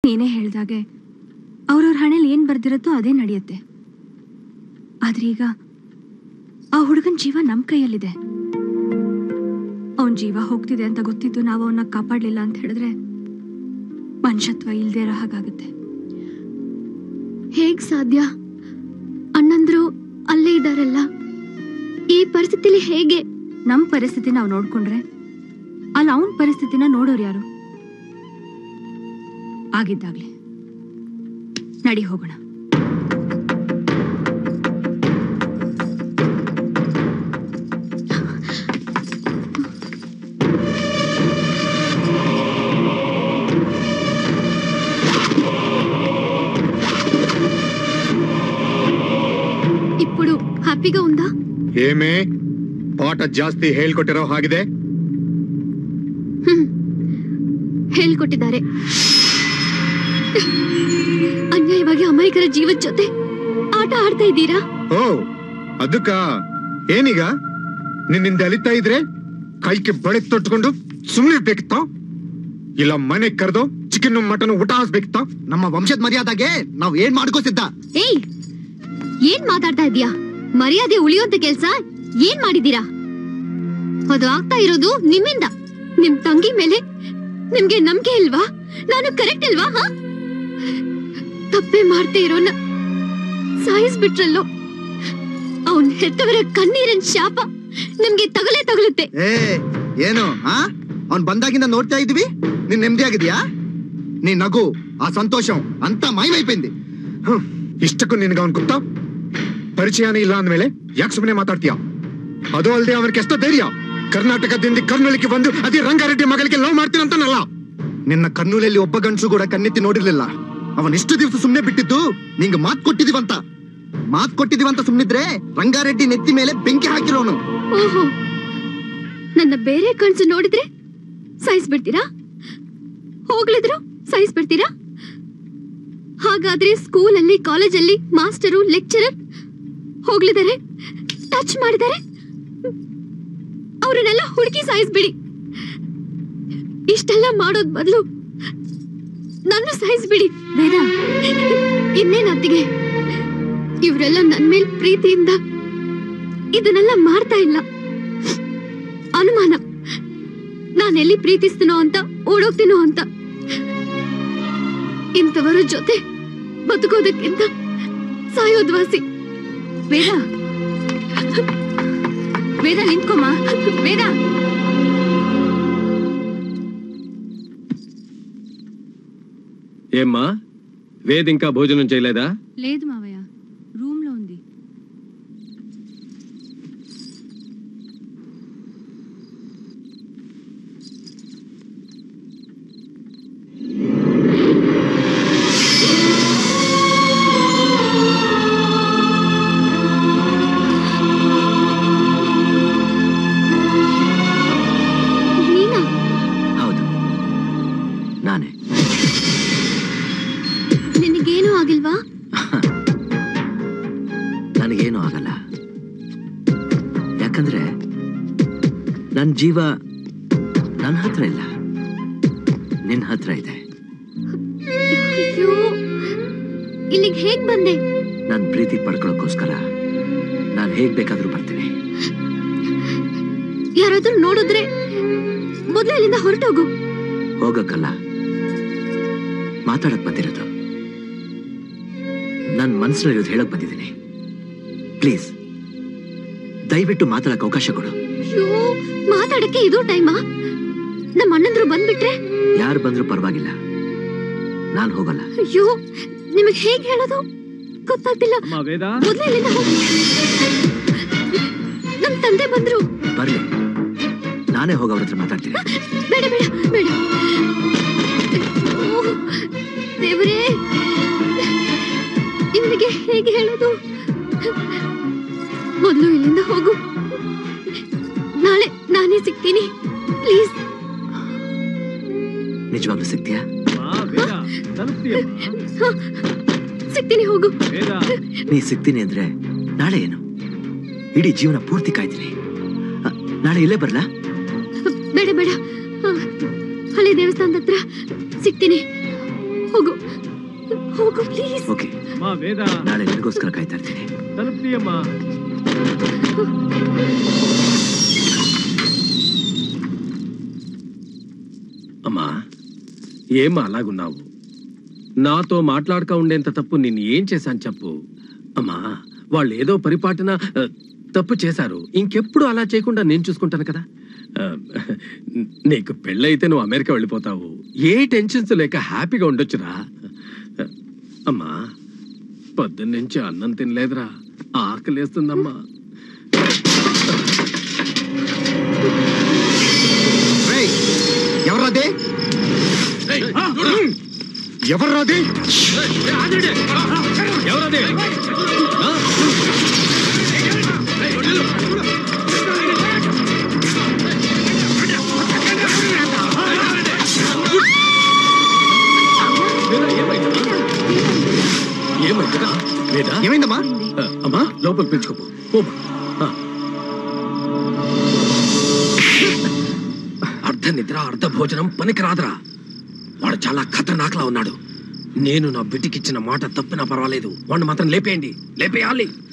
ನೀನೇ ಹೇಳ್ದಾಗೆ ಅವ್ರವ್ರ ಹಣೆಯಲ್ಲಿ ಏನ್ ಬರ್ದಿರುತ್ತೋ ಅದೇ ನಡೆಯುತ್ತೆ ಆದ್ರೆ ಈಗ ಆ ಹುಡುಗನ್ ಜೀವ ನಮ್ ಕೈಯಲ್ಲಿದೆ ಅವನ್ ಜೀವ ಹೋಗ್ತಿದೆ ಅಂತ ಗೊತ್ತಿದ್ದು ನಾವು ಅವನ್ನ ಕಾಪಾಡ್ಲಿಲ್ಲ ಅಂತ ಹೇಳಿದ್ರೆ ಮನುಷ್ಯತ್ವ ಇಲ್ದೇ ಇರೋ ಹಾಗಾಗುತ್ತೆ ಹೇಗ್ ಸಾಧ್ಯ ಅಣ್ಣಂದ್ರು ಅಲ್ಲೇ ಇದಾರಲ್ಲ ಈ ಪರಿಸ್ಥಿತಿಲಿ ಹೇಗೆ ನಮ್ ಪರಿಸ್ಥಿತಿ ನಾವು ನೋಡ್ಕೊಂಡ್ರೆ ಅಲ್ಲಿ ಅವನ್ ಪರಿಸ್ಥಿತಿನ ನೋಡೋರು ಯಾರು ಆಗಿದ್ದಾಗ್ಲಿ ನಡಿ ಹೋಗೋಣ ఇప్పుడు హ్యాపీగా ఉందా ಏಮೇ ಪಾಠ ಜಾಸ್ತಿ ಹೇಳ್ಕೊಟ್ಟಿರೋ ಹಾಗಿದೆ ಹ್ಮ್ ಹೇಳ್ಕೊಟ್ಟಿದ್ದಾರೆ ಅನ್ಯಾಯವಾಗಿ ಅಮಾಯಕರ ಜೀವದ ಜೊತೆ ಆಟ ಆಡ್ತಾ ಇದ್ದೀರಾ ಓ ಅದಕ್ಕ ಏನೀಗ ನಿನ್ನಿಂದ ಅಲಿತಾ ಇದ್ರೆ ಕೈಗೆ ಬಳೆ ತೊಟ್ಕೊಂಡು ಸುಮ್ಮನೆ ಬೇಕಿತ್ತ ಇಲ್ಲ ಮನೆ ಕರೆದು ಚಿಕನ್ ಮಟನ್ ಊಟ ಹಾಸ್ಬೇಕಿತ್ತ ನಮ್ಮ ವಂಶದ ಮರ್ಯಾದಾಗೆ ನಾವ್ ಏನ್ ಮಾಡ್ಕೋತಿದ್ದ ಏಯ್ ಏನ್ ಮಾತಾಡ್ತಾ ಇದೀಯಾ ಮರ್ಯಾದೆ ಉಳಿಯುವಂತ ಕೆಲ್ಸ ಏನ್ ಮಾಡಿದೀರಾ ಅದು ಆಗ್ತಾ ಇರೋದು ನಿಮ್ಮಿಂದ ನಿಮ್ ತಂಗಿ ಮೇಲೆ ನಿಮ್ಗೆ ನಂಬಿಕೆ ಇಲ್ವಾ ನಾನು ಕರೆಕ್ಟ್ ಇಲ್ವಾ ಹಾ ತಪ್ಪೇ ಮಾಡ್ತಾ ಇರೋನ ಸಾಯಿಸ್ಬಿಟ್ರಲ್ಲೋ ಅವನ್ ಹೆತ್ತವರ ಕಣ್ಣೀರಿನ ಶಾಪ ನಿಮ್ಗೆ ತಗಲೇ ತಗಲುತ್ತೆ ಏ ಏನು ಆ ಅವ್ನ್ ಬಂದಾಗಿಂದ ನೋಡ್ತಾ ಇದ್ವಿ ನೀನ್ ನೆಮ್ಮದಿ ಆಗಿದ್ಯಾ ನೀ ನಗು ಆ ಸಂತೋಷಂ ಅಂತ ಮೈ ಮೈಪೈಂದಿ ಹ್ಮ್. ಇಷ್ಟಕ್ಕೂ ನಿನ್ಗ ಅವನ್ ಗೊತ್ತಾ ಪರಿಚಯನೇ ಇಲ್ಲ ಅಂದ್ಮೇಲೆ ಯಾಕೆ ಸುಮ್ಮನೆ ಮಾತಾಡ್ತೀಯ ಅದು ಅಲ್ಲದೆ ಅವನಿಗೆ ಎಷ್ಟೋ ಧೈರ್ಯ ಕರ್ನಾಟಕದಿಂದ ಕರ್ನೂಲಿಗೆ ಬಂದು ಅದೇ ರಂಗಾರೆಡ್ಡಿ ಮಗಳಿಗೆ ಲವ್ ಮಾಡ್ತೀನಂತಾನಲ್ಲ ನಿನ್ನ ಕಣ್ಣೂಲಲ್ಲಿ ಒಬ್ಬ ಗಂಡಸು ಕೂಡ ಕಣ್ಣೆತ್ತಿ ನೋಡಿರ್ಲಿಲ್ಲ ಅವನ್ ಇಷ್ಟು ದಿವಸ ಸುಮ್ನೆ ಬಿಟ್ಟಿದ್ದು ನಿಂಗ ಮಾತ್ ಕೊಟ್ಟಿದೀವಂತ ಮಾತ್ ಕೊಟ್ಟಿದೀವಂತ ಸುಮ್ನಿದ್ರೆ ರಂಗಾರೆಡ್ಡಿ ನೆತ್ತಿ ಮೇಲೆ ಬೆಂಕಿ ಹಾಕಿರೋನು ಓಹೋ ನನ್ನ ಬೇರೆ ಕಣ್ಸು ನೋಡಿದ್ರೆ ಸಾಯಿಸ್ಬಿಡ್ತೀರಾ ಹೋಗ್ಲಿದ್ರು ಸಾಯಿಸ್ಬಿಡ್ತೀರಾ ಹಾಗಾದ್ರೆ ಸ್ಕೂಲಲ್ಲಿ ಕಾಲೇಜಲ್ಲಿ ಮಾಸ್ಟರು ಲೆಕ್ಚರರ್ ಹೋಗ್ಲಿದ್ದಾರೆ ಟಚ್ ಮಾಡಿದ್ದಾರೆ ಅವ್ರನ್ನೆಲ್ಲ ಹುಡುಕಿ ಸಾಯಿಸ್ಬಿಡಿ ಇಷ್ಟೆಲ್ಲ ಮಾಡೋದ್ ಬದಲು ನನ್ನ ಸಾಯಿಸ್ಬಿಡಿ ವೇದ ಇನ್ನೇನ್ ಅತ್ತಿಗೆ ಇವರೆಲ್ಲ ನನ್ ಮೇಲ್ ಪ್ರೀತಿಯಿಂದ ಇದನ್ನೆಲ್ಲ ಮಾಡ್ತಾ ಇಲ್ಲ ಅನುಮಾನ ನಾನೆಲ್ಲಿ ಪ್ರೀತಿಸ್ತೀನೋ ಅಂತ ಓಡೋಗ್ತೀನೋ ಅಂತ ಇಂಥವರ ಜೊತೆ ಬದುಕೋದಕ್ಕಿಂತ ಸಾಯೋದ್ ವಾಸಿ ವೇದ ವೇದ ನಿಂತ್ಕೊಮ್ಮ ವೇದ ఏమ్మా వేద్ ఇంకా భోజనం చేయలేదా లేదు మావయ్య రూమ్ లో ఉంది ನೀನಾ ಹೌದು ನಾನೇ ನಿನಗೇನೂ ಆಗಿಲ್ವಾ ನನಗೇನು ಆಗಲ್ಲ ಯಾಕಂದ್ರೆ ನನ್ನ ಜೀವ ನನ್ನ ಹತ್ರ ಇಲ್ಲ ನಿನ್ನ ಹತ್ರ ಇದೆ ಅಯ್ಯೋ ಇಲ್ಲಿಗೆ ಹೇಗ್ ಬಂದೆ ನನ್ನ ಪ್ರೀತಿ ಪಡ್ಕೊಳ್ಳೋಕ್ಕೋಸ್ಕರ ನಾನು ಹೇಗ್ ಬೇಕಾದ್ರೂ ಬರ್ತೀನಿ ಯಾರಾದ್ರೂ ನೋಡಿದ್ರೆ ಮೊದ್ಲು ಅಲ್ಲಿಂದ ಹೊರಟೋಗು ಹೋಗಕ್ಕಲ್ಲ ಮಾತಾಡಕ್ ಬಂದಿರೋದು ನನ್ನ ಮನಸ್ಸಲ್ಲಿರೋದು ಹೇಳಕ್ ಬಂದಿದ್ದೀನಿ ಪ್ಲೀಸ್ ದಯವಿಟ್ಟು ಮಾತಾಡಕ್ ಅವಕಾಶ ಕೊಡು ಅಯ್ಯೋ ಮಾತಾಡಕ್ಕೆ ಇದು ಟೈಮಾ ನಮ್ಮ ಅಣ್ಣಂದ್ರು ಬಂದ್ಬಿಟ್ರೆ ಯಾರು ಬಂದ್ರೂ ಪರವಾಗಿಲ್ಲ ನಾನು ಹೋಗಲ್ಲ ಅಯ್ಯೋ ನಿಮಗ್ ಹೇಗ್ ಹೇಳೋದು ಗೊತ್ತಾಗ್ತಿಲ್ಲ అమ్మా వేద ಮೊದ್ಲು ಇಲ್ಲಿಂದ ಹೋಗಿ ನಮ್ ತಂದೆ ಬಂದ್ರು ಬರ್ಲಿ ನಾನೇ ಹೋಗಿ ಅವ್ರ ಹತ್ರ ಮಾತಾಡ್ತೀನಿ ಬೇಡ ಬೇಡ ಬೇಡ ಓ, ದೇವ್ರೇ ಇವನಿಗೆ ಹೇಗೆ ಹೇಳೋದು ಮೊದಲು ಇಲ್ಲಿಂದ ಹೋಗು ನಾಳೆ ನಾನೇ ಸಿಗ್ತೀನಿ ಪ್ಲೀಸ್ ನಿಜವಾಗ್ಲೂ ಸಿಗ್ತೀಯಾ అమ్మా వేద తలుపుతీయమ్మా ಸಿಗ್ತೀನಿ ಹೋಗು వేద ನೀ ಸಿಗ್ತೀನಿ ಅಂದ್ರೆ ನಾಳೆ ಏನು ಇಡೀ ಜೀವನ ಪೂರ್ತಿ ಕಾಯ್ತೀನಿ ಅ, ನಾಳೆ ಇಲ್ಲೇ ಬರ್ಲಾ ಬೇಡ ಬೇಡ ಆ, ಹಳೆ ದೇವಸ್ಥಾನದ ಹತ್ರ ಸಿಗ್ತೀನಿ ಹೋಗು ಹೋಗು ಪ್ಲೀಸ್ ಓಕೆ ಮಾ ವೇದ ನಾಳೆ ನಿನಗೋಸ್ಕರ ಕಾಯ್ತಾ ಇರ್ತೀನಿ ತಲುಪ್ತೀಯಮ್ಮ అమ్మా ఏం అలాగున్నావు నాతో మాట్లాడక ఉండేంత తప్పు నేను ఏం చేశాను చెప్పు అమ్మా వాళ్ళు ఏదో పరిపాటన ఆ, తప్పు చేశారు ఇంకెప్పుడు అలా చేయకుండా నేను చూసుకుంటాను కదా ఆ, నీకు పెళ్ళైతే నువ్వు అమెరికా వెళ్ళిపోతావు ఏ టెన్షన్స్ లేక హ్యాపీగా ఉండొచ్చురా అమ్మా పొద్దున్నుంచి అన్నం తినలేదురా ఆకలేస్తుందమ్మా రేయ్, ఎవర్రాదే ఎవర్రాది ఎవరది ఏమైందిరా లేదా ఏమైందమ్మా అమ్మా లోపల పిలుచుకోపో పోమా ఆ. అర్ధ నిద్ర అర్ధ భోజనం పనికి రాదురా వాడు చాలా ఖతర్నాక్లా ఉన్నాడు నేను నా బిడ్డకిచ్చిన మాట తప్పినా పర్వాలేదు వాడిని మాత్రం లేపేయండి లేపేయాలి